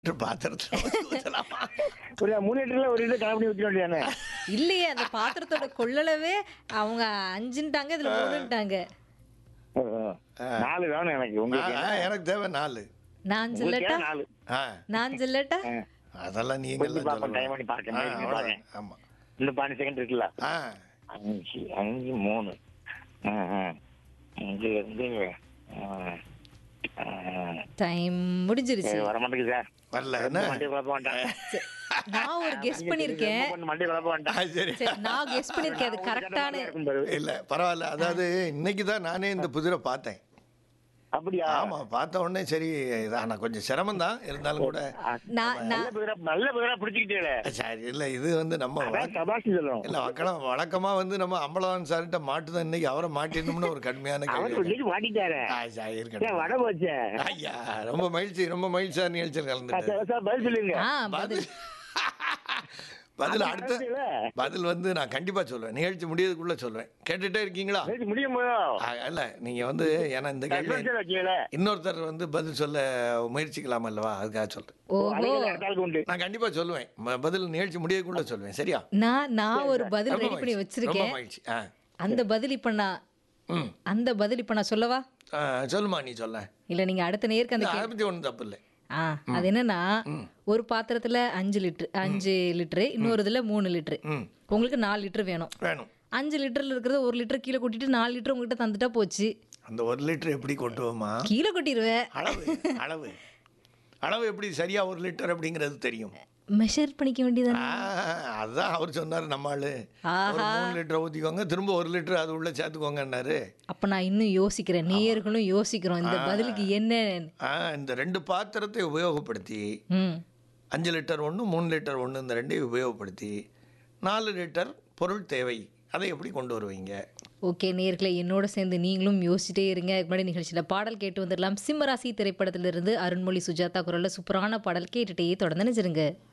பாத்திரத்துல வந்து ஊத்தலாமா? ஒரு மூணு லிட்டர்ல ஒரு லிட்டர் கணக்கு பண்ணி ஊற்றிட வேண்டியதானே இல்லையே அந்த பாத்திரத்தோட கொள்ளளவே அவங்க அஞ்சுன்ட்டாங்க இதுல மூணுன்ட்டாங்க ஓ, ஓ. நாலு வேணும் எனக்கு நான், உங்களுக்கு ஆ, என்ன? எனக்கு தேவை நாலு நான் உங்களுக்கு சொல்லட்டா ஏன் நாலு ஆ, நான் சொல்லட்டா ஆ. அதெல்லாம் நீங்க கொஞ்சம் பார்ப்போம், time பண்ணி பார்க்கணும். ஆ, இருங்க, அவ்வளவுதான். பார்க்கேன். ஆமா இன்னும் பாஞ்சு செகண்ட் இருக்குல்ல ஆ அஞ்சு அஞ்சு மூணு ஆ, ஆ. அஞ்சுல இருந்து ஆ, ஆ. டைம் முடிஞ்சிருச்சு சரி, வர மாட்டேங்குது சார் வரல என்ன மண்டியை குழப்ப வேண்டாம் சரி, நான் ஒரு கெஸ் பண்ணிருக்கேன் மண்டியை குழப்ப வேண்டாம் ஆ, சரி சரி நான் கெஸ் பண்ணிருக்கேன் அது கரெக்டான இருக்கும் பாரு. இல்ல பரவாயில்ல அதாவது இன்னைக்கு தான் நானே இந்த புதிரை பார்த்தேன் அப்படியா ஆமா பார்த்த உடனே சரி இது ஆனா கொஞ்சம் சிரமம் தான் இருந்தாலும் கூட ஆ, நான் நல்ல நான் புதிரா நல்ல புதிரா பிடிச்சிக்கிட்டே சரி இல்ல இது வந்து நம்ம அதான் சபாஷ் சொல்லணும் இல்ல வழக்கம் வழக்கமா வந்து நம்ம அம்பலவான் சார்கிட்ட மாட்டுதான் இன்னைக்கு அவரை மாட்டிடணும்னு ஒரு கடுமையான அவர் கேள்வி சொல்லி மாட்டிட்டாரு ஆ, சரி, ஏன் இருக்கட்டும் வட போச்சே ஐயா ரொம்ப மகிழ்ச்சி ரொம்ப மகிழ்ச்சியா நிகழ்ச்சியில் ஆ, கலந்துட்டு சார், சார், பதில் சொல்லுங்க ஆ பதில் பதில் அடுத்த இல்ல. பதில் வந்து நான் கண்டிப்பா சொல்லுவேன் நிகழ்ச்சி முடியறதுக்குள்ள சொல்லுவேன் கேட்டுட்டே இருக்கீங்களா நேத்து முடியும் போதோ ஆ, இல்ல நீங்க வந்து ஏன்னா இந்த கேள்வி சஸ்பென்ஷன் வைக்கல இன்னொருத்தர் வந்து பதில் சொல்ல முயற்சிக்கலாம் அல்லவா அதுக்காக சொல்றேன் ஓஹோ அன்னைக்கு அடுத்த ஆளுக்கு உண்டு நான் கண்டிப்பா சொல்லுவேன் ம- பதில் நிகழ்ச்சி முடியக்குள்ள சொல்லுவேன் சரியா நான் நான் ஒரு பதில் ரொம்ப ரெடி பண்ணி மகிழ்ச்சி. ரொம்ப வச்சிருக்கேன் மகிழ்ச்சி ஆ அந்த பதில் இப்ப நான் ம் அந்த பதில் இப்ப நான் சொல்லவா ஆ, சொல்லுமா நீ சொல்ல இல்ல நீங்க அடுத்த நேருக்கு அந்த அதை பத்தி ஒன்றும் தப்பு இல்லை ஆ அது என்னன்னா ஒரு பாத்திரத்துல அஞ்சு லிட்டர் அஞ்சு லிட்டரு இன்னொரு இதுல மூணு லிட்டரு ம் உங்களுக்கு நாலு லிட்டர் வேணும் வேணும் அஞ்சு லிட்டர்ல இருக்கிறத ஒரு லிட்டர் கீழே கொட்டிட்டு நாலு லிட்டர் உங்ககிட்ட தந்துட்டா போச்சு அந்த ஒரு லிட்டர் எப்படி கொட்டுவோமா கீழே கொட்டிடுவேன் அளவு அளவு அளவு எப்படி சரியா ஒரு லிட்டர் அப்படிங்கிறது தெரியும் மெஷர் பண்ணிக்க வேண்டியதானே ஆ, அதான் அவர் சொன்னார் நம்ம ஆளு ஒரு ஆஹா. மூணு லிட்டர் ஊற்றிக்கோங்க திரும்ப ஒரு லிட்டர் அது உள்ள சேர்த்துக்கோங்கன்னாரு அப்ப நான் இன்னும் யோசிக்கிறேன் நேயர்களும் யோசிக்கிறோம் இந்த பதிலுக்கு என்ன ஆ இந்த ரெண்டு பாத்திரத்தை உபயோகப்படுத்தி ம் அஞ்சு லிட்டர் ஒன்று மூணு லிட்டர் ஒன்று இந்த ரெண்டையும் உபயோகப்படுத்தி நாலு லிட்டர் பொருள் தேவை அதை எப்படி கொண்டு வருவீங்க ஓகே நேர்களை என்னோட சேர்ந்து நீங்களும் யோசிச்சிட்டே இருங்க அதுக்கு முன்னாடி நிகழ்ச்சியில் பாடல் கேட்டு வந்துடலாம் சிம்மராசி திரைப்படத்திலிருந்து அருண்மொழி சுஜாதா குரல்ல சூப்பரான பாடல் கேட்டுட்டே தொடர்ந்து நினைச்சிருங்க